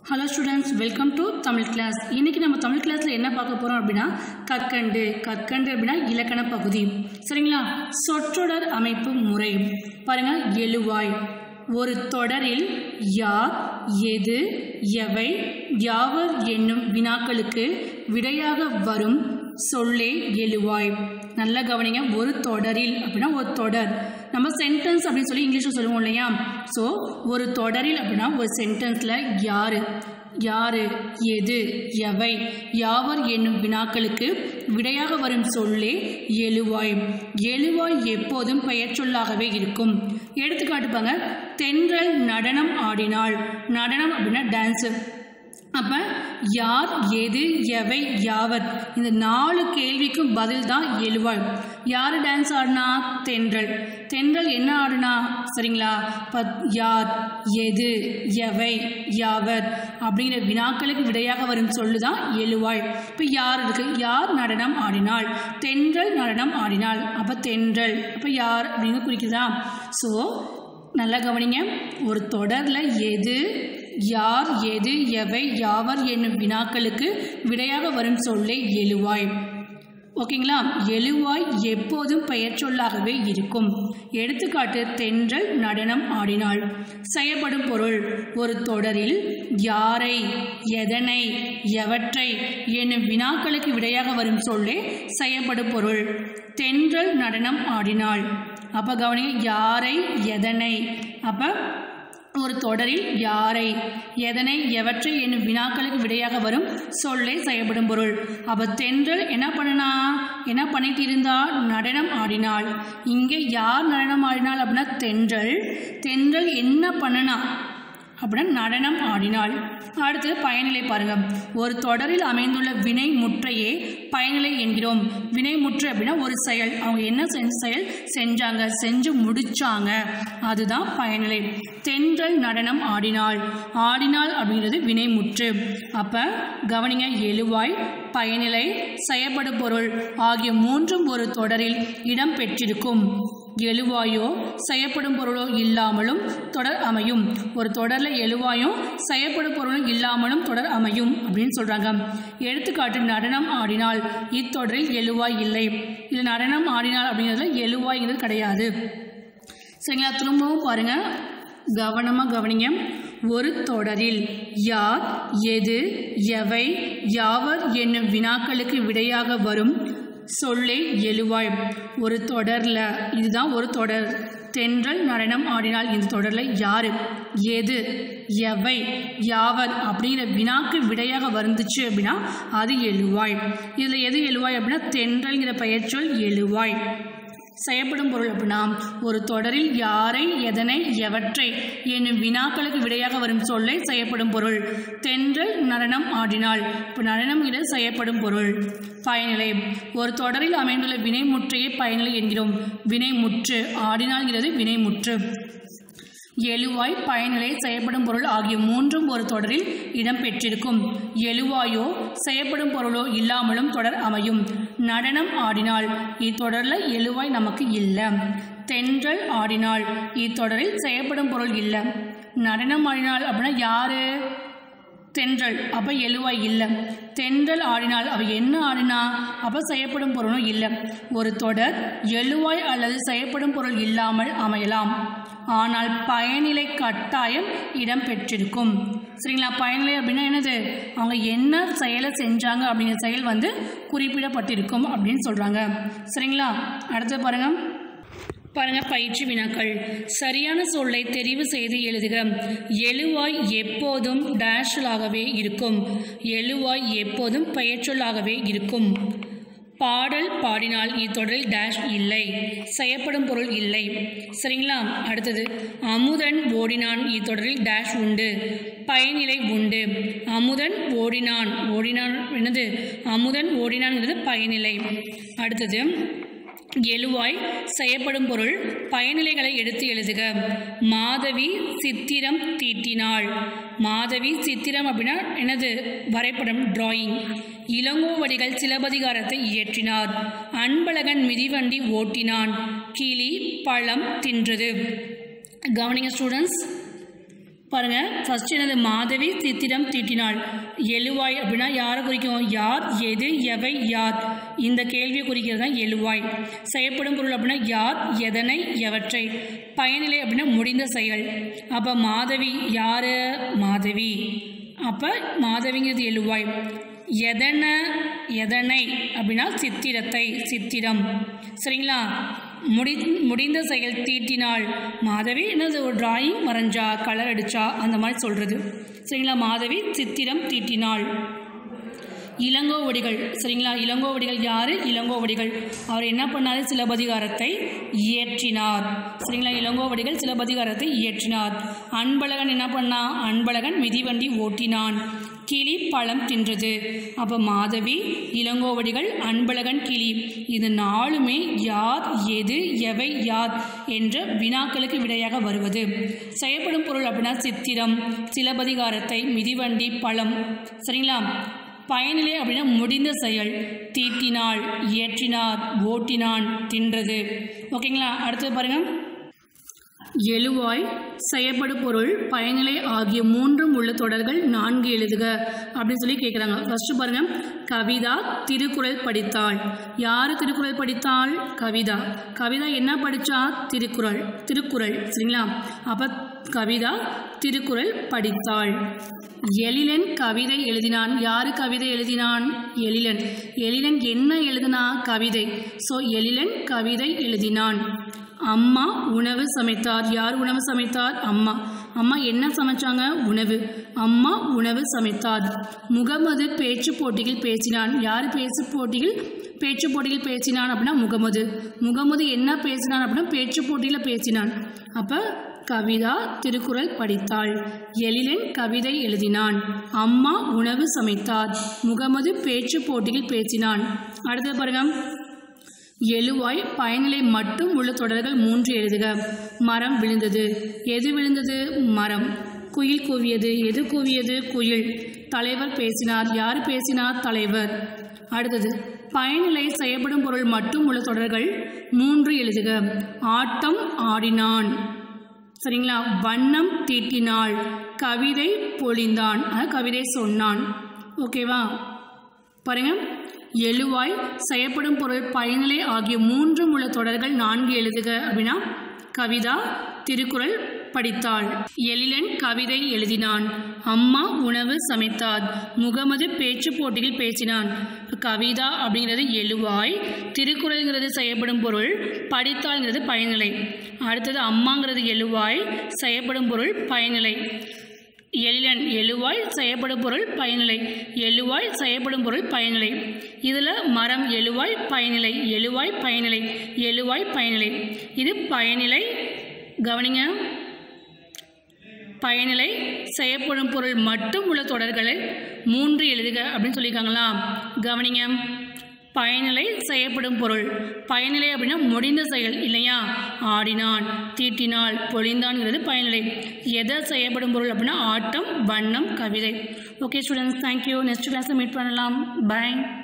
hello students welcome to Tamil class இன்னைக்கு நம்ம தமிழ் கிளாஸில் என்ன பார்க்க போகிறோம் அப்படின்னா கற்கண்டு கற்கண்டு அப்படின்னா இலக்கண பகுதி சரிங்களா சொற்றொடர் அமைப்பு முறை பாருங்க எழுவாய் ஒரு தொடரில் யார் எது எவை யாவர் என்னும் வினாக்களுக்கு விடையாக வரும் சொல்லே எழுவாய் நல்லா கவனிங்க ஒரு தொடரில் அப்படின்னா ஒரு தொடர் நம்ம சென்டென்ஸ் அப்படின்னு சொல்லி இங்கிலீஷில் சொல்லுவோம் இல்லையா ஸோ ஒரு தொடரில் அப்படின்னா ஒரு சென்டென்ஸில் யாரு யாரு எது எவை யாவர் என்னும் வினாக்களுக்கு விடையாக வரும் சொல்லே எழுவாய் எழுவாய் எப்போதும் பெயர் சொல்லாகவே இருக்கும் எடுத்துக்காட்டுப்பாங்க தென்றல் நடனம் ஆடினாள் நடனம் அப்படின்னா டான்ஸு அப்போ யார் எது எவை யாவர் இந்த நாலு கேள்விக்கும் பதில் தான் எழுவாய் யார் டான்ஸ் ஆடினா தென்றல் தென்றல் என்ன ஆடினா சரிங்களா இப்போ யார் எது எவை யாவர் அப்படிங்கிற வினாக்களுக்கு விடையாக வரும் சொல்லு தான் எழுவாய் இப்போ யார் இருக்கு யார் நடனம் ஆடினாள் தென்றல் நடனம் ஆடினாள் அப்போ தென்றல் அப்போ யார் அப்படின்னு குறிக்குதா ஸோ நல்லா கவனிங்க ஒரு தொடரில் எது யார் எது எவை யாவர் என்னும் வினாக்களுக்கு விடையாக வரும் சொல்லே எழுவாய் ஓகேங்களா எழுவாய் எப்போதும் பெயர் சொல்லாகவே இருக்கும் எடுத்துக்காட்டு தென்றல் நடனம் ஆடினாள் செய்யப்படும் பொருள் ஒரு தொடரில் யாரை எதனை எவற்றை என்னும் வினாக்களுக்கு விடையாக வரும் சொல்லே செய்யப்படும் பொருள் தென்றல் நடனம் ஆடினாள் அப்போ கவனிங்க யாரை எதனை அப்போ ஒரு தொடரில் யாரை எதனை எவற்றை என்னும் வினாக்களுக்கு விடையாக வரும் சொல்லே செய்யப்படும் பொருள் அப்போ தென்றல் என்ன பண்ணனா என்ன பண்ணிட்டு இருந்தா நடனம் ஆடினாள் இங்கே யார் நடனம் ஆடினாள் அப்படின்னா தென்றல் தென்றல் என்ன பண்ணனா அப்படின்னா நடனம் ஆடினாள் அடுத்து பயனிலை பாருங்க ஒரு தொடரில் அமைந்துள்ள வினை முற்றையே பயனிலை என்கிறோம் வினை முற்று அப்படின்னா ஒரு செயல் அவங்க என்ன செஞ்ச செயல் செஞ்சாங்க செஞ்சு முடிச்சாங்க அதுதான் பயனிலை தென்றல் நடனம் ஆடினாள் ஆடினாள் அப்படிங்கிறது வினை முற்று அப்போ கவனிங்க எழுவாய் பயனிலை செய்யப்படும் பொருள் ஆகிய மூன்றும் ஒரு தொடரில் இடம் பெற்றிருக்கும் எழுவாயோ செய்யப்படும் பொருளோ இல்லாமலும் தொடர் அமையும் ஒரு தொடரில் எழுவாயும் செய்யப்படும் பொருளும் இல்லாமலும் தொடர் அமையும் அப்படின்னு சொல்கிறாங்க எடுத்துக்காட்டு நடனம் ஆடினால் இத்தொடரில் எழுவாய் இல்லை இது நடனம் ஆடினால் அப்படிங்கிறதுல எழுவாய்ங்கிறது கிடையாது சரிங்களா திரும்பவும் பாருங்கள் கவனமாக கவனிங்க ஒரு தொடரில் யார் எது எவை யாவர் என்னும் வினாக்களுக்கு விடையாக வரும் சொல்லே எழுவாய் ஒரு தொடரில் இதுதான் ஒரு தொடர் தென்றல் நடனம் ஆடினால் இந்த தொடரில் யார் எது எவை யாவர் அப்படிங்கிற வினாக்கு விடையாக வந்துச்சு அப்படின்னா அது எழுவாய் இதில் எது எழுவாய் அப்படின்னா தென்றல்ங்கிற பெயர்ச்சொல் எழுவாய் செய்யப்படும் பொருள் அப்படின்னா ஒரு தொடரில் யாரை எதனை எவற்றை என்னும் வினாக்களுக்கு விடையாக வரும் சொல்லை செய்யப்படும் பொருள் தென்றல் நடனம் ஆடினாள் இப்போ நடனம் இது செய்யப்படும் பொருள் பயனிலை ஒரு தொடரில் அமைந்துள்ள வினைமுற்றையே பயனிலை என்கிறோம் வினைமுற்று ஆடினாள்ங்கிறது வினைமுற்று எழுவாய் பயனிலை செய்யப்படும் பொருள் ஆகிய மூன்றும் ஒரு தொடரில் இடம்பெற்றிருக்கும் எழுவாயோ செய்யப்படும் பொருளோ இல்லாமலும் தொடர் அமையும் நடனம் ஆடினாள் இத்தொடரில் எழுவாய் நமக்கு இல்லை தென்றல் ஆடினாள் இத்தொடரில் செய்யப்படும் பொருள் இல்லை நடனம் ஆடினாள் அப்படின்னா யாரு தென்றல் அப்போ எழுவாய் இல்லை தென்றல் ஆடினால் அவ என்ன ஆடினா அப்போ செய்யப்படும் பொருளும் இல்லை ஒரு தொடர் எழுவாய் அல்லது செய்யப்படும் பொருள் இல்லாமல் அமையலாம் ஆனால் பயனிலை கட்டாயம் இடம் பெற்றிருக்கும் சரிங்களா பயனிலை அப்படின்னா என்னது அவங்க என்ன செயலை செஞ்சாங்க அப்படிங்கிற செயல் வந்து குறிப்பிடப்பட்டிருக்கும் அப்படின்னு சொல்கிறாங்க சரிங்களா அடுத்து பாருங்கள் பாருங்க பயிற்சி வினாக்கள் சரியான சொல்லை தெரிவு செய்து எழுதுக எழுவாய் எப்போதும் டேஷலாகவே இருக்கும் எழுவாய் எப்போதும் பெயர்ச்சொல்லாகவே இருக்கும் பாடல் பாடினால் இத்தொடரில் டேஷ் இல்லை செய்யப்படும் பொருள் இல்லை சரிங்களா அடுத்தது அமுதன் ஓடினான் இத்தொடரில் டேஷ் உண்டு பயனிலை உண்டு அமுதன் ஓடினான் ஓடினான் என்னது அமுதன் ஓடினான்ங்கிறது பயனிலை அடுத்தது எழுவாய் செய்யப்படும் பொருள் பயனிலைகளை எடுத்து எழுதுக மாதவி சித்திரம் தீட்டினாள் மாதவி சித்திரம் அப்படின்னா என்னது வரைபடம் டிராயிங் இளங்கோவடிகள் சிலப்பதிகாரத்தை இயற்றினார் அன்பழகன் மிதிவண்டி ஓட்டினான் கிளி பழம் தின்றது கவனிங்க ஸ்டூடெண்ட்ஸ் பாருங்க ஃபர்ஸ்ட் என்னது மாதவி சித்திரம் தீட்டினாள் எழுவாய் அப்படின்னா யாரை குறிக்கும் யார் எது எவை யார் இந்த கேள்வியை குறிக்கிறது தான் எழுவாய் செய்யப்படும் பொருள் அப்படின்னா யார் எதனை எவற்றை பயனிலை அப்படின்னா முடிந்த செயல் அப்போ மாதவி யார் மாதவி அப்போ மாதவிங்கிறது எழுவாய் எதன எதனை அப்படின்னா சித்திரத்தை சித்திரம் சரிங்களா முடி முடிந்த செயல் தீட்டினாள் மாதவி என்னது ஒரு டிராயிங் வரைஞ்சா கலர் அடிச்சா அந்த மாதிரி சொல்கிறது சரிங்களா மாதவி சித்திரம் தீட்டினாள் இளங்கோவடிகள் சரிங்களா இளங்கோவடிகள் யார் இளங்கோவடிகள் அவர் என்ன பண்ணார் சிலப்பதிகாரத்தை இயற்றினார் சரிங்களா இளங்கோவடிகள் சிலப்பதிகாரத்தை இயற்றினார் அன்பழகன் என்ன பண்ணா அன்பழகன் மிதிவண்டி ஓட்டினான் கிளி பழம் தின்றது அப்போ மாதவி இளங்கோவடிகள் அன்பழகன் கிளி இது நாலுமே யார் எது எவை யார் என்ற வினாக்களுக்கு விடையாக வருவது செய்யப்படும் பொருள் அப்படின்னா சித்திரம் சிலப்பதிகாரத்தை மிதிவண்டி பழம் சரிங்களா பயனிலை அப்படின்னா முடிந்த செயல் தீட்டினாள் இயற்றினார் ஓட்டினான் தின்றது ஓகேங்களா அடுத்தது பாருங்கள் எழுவாய் செய்யப்படு பொருள் பயனிலை ஆகிய மூன்றும் உள்ள தொடர்கள் நான்கு எழுதுக அப்படின்னு சொல்லி கேட்குறாங்க ஃபர்ஸ்ட் பாருங்க கவிதா திருக்குறள் படித்தாள் யார் திருக்குறள் படித்தாள் கவிதா கவிதா என்ன படித்தா திருக்குறள் திருக்குறள் சரிங்களா அப்போ கவிதா திருக்குறள் படித்தாள் எழிலன் கவிதை எழுதினான் யார் கவிதை எழுதினான் எழிலன் எழிலன் என்ன எழுதினா கவிதை ஸோ எழிலன் கவிதை எழுதினான் அம்மா உணவு சமைத்தார் யார் உணவு சமைத்தார் அம்மா அம்மா என்ன சமைச்சாங்க உணவு அம்மா உணவு சமைத்தார் முகமது பேச்சு போட்டியில் பேசினான் யார் பேச்சு போட்டியில் பேச்சு போட்டியில் பேசினான் அப்படின்னா முகமது முகமது என்ன பேசினான் அப்படின்னா பேச்சு போட்டியில் பேசினான் அப்போ கவிதா திருக்குறள் படித்தாள் எழிலன் கவிதை எழுதினான் அம்மா உணவு சமைத்தார் முகமது பேச்சு போட்டியில் பேசினான் அடுத்தது பாருங்க எழுவாய் பயனிலை மட்டும் உள்ள தொடர்கள் மூன்று எழுதுக மரம் விழுந்தது எது விழுந்தது மரம் குயில் கூவியது எது கூவியது குயில் தலைவர் பேசினார் யார் பேசினார் தலைவர் அடுத்தது பயனிலை செய்யப்படும் பொருள் மட்டும் உள்ள தொடர்கள் மூன்று எழுதுக ஆட்டம் ஆடினான் சரிங்களா வண்ணம் தீட்டினாள் கவிதை பொழிந்தான் அதாவது கவிதை சொன்னான் ஓகேவா பாருங்க எழுவாய் செய்யப்படும் பொருள் பயனிலை ஆகிய மூன்றும் உள்ள தொடர்கள் நான்கு எழுதுக அப்படின்னா கவிதா திருக்குறள் படித்தாள் எழிலன் கவிதை எழுதினான் அம்மா உணவு சமைத்தார் முகமது பேச்சு போட்டியில் பேசினான் கவிதா அப்படிங்கிறது எழுவாய் திருக்குறள்ங்கிறது செய்யப்படும் பொருள் படித்தாள்ங்கிறது பயனிலை அடுத்தது அம்மாங்கிறது எழுவாய் செய்யப்படும் பொருள் பயனிலை எழிலன் எழுவாய் செய்யப்படும் பொருள் பயனிலை எழுவாய் செய்யப்படும் பொருள் பயனிலை இதில் மரம் எழுவாய் பயனிலை எழுவாய் பயனிலை எழுவாய் பயனிலை இது பயனிலை கவனிங்க பயனிலை செய்யப்படும் பொருள் மட்டும் உள்ள தொடர்களை மூன்று எழுதுக அப்படின்னு சொல்லியிருக்காங்களா கவனிங்க பயனிலை செய்யப்படும் பொருள் பயனிலை அப்படின்னா முடிந்த செயல் இல்லையா ஆடினான் தீட்டினாள் பொழிந்தான்ங்கிறது பயனிலை எதை செய்யப்படும் பொருள் அப்படின்னா ஆட்டம் வண்ணம் கவிதை ஓகே ஸ்டூடெண்ட்ஸ் தேங்க்யூ நெக்ஸ்ட் கிளாஸில் மீட் பண்ணலாம் பாய்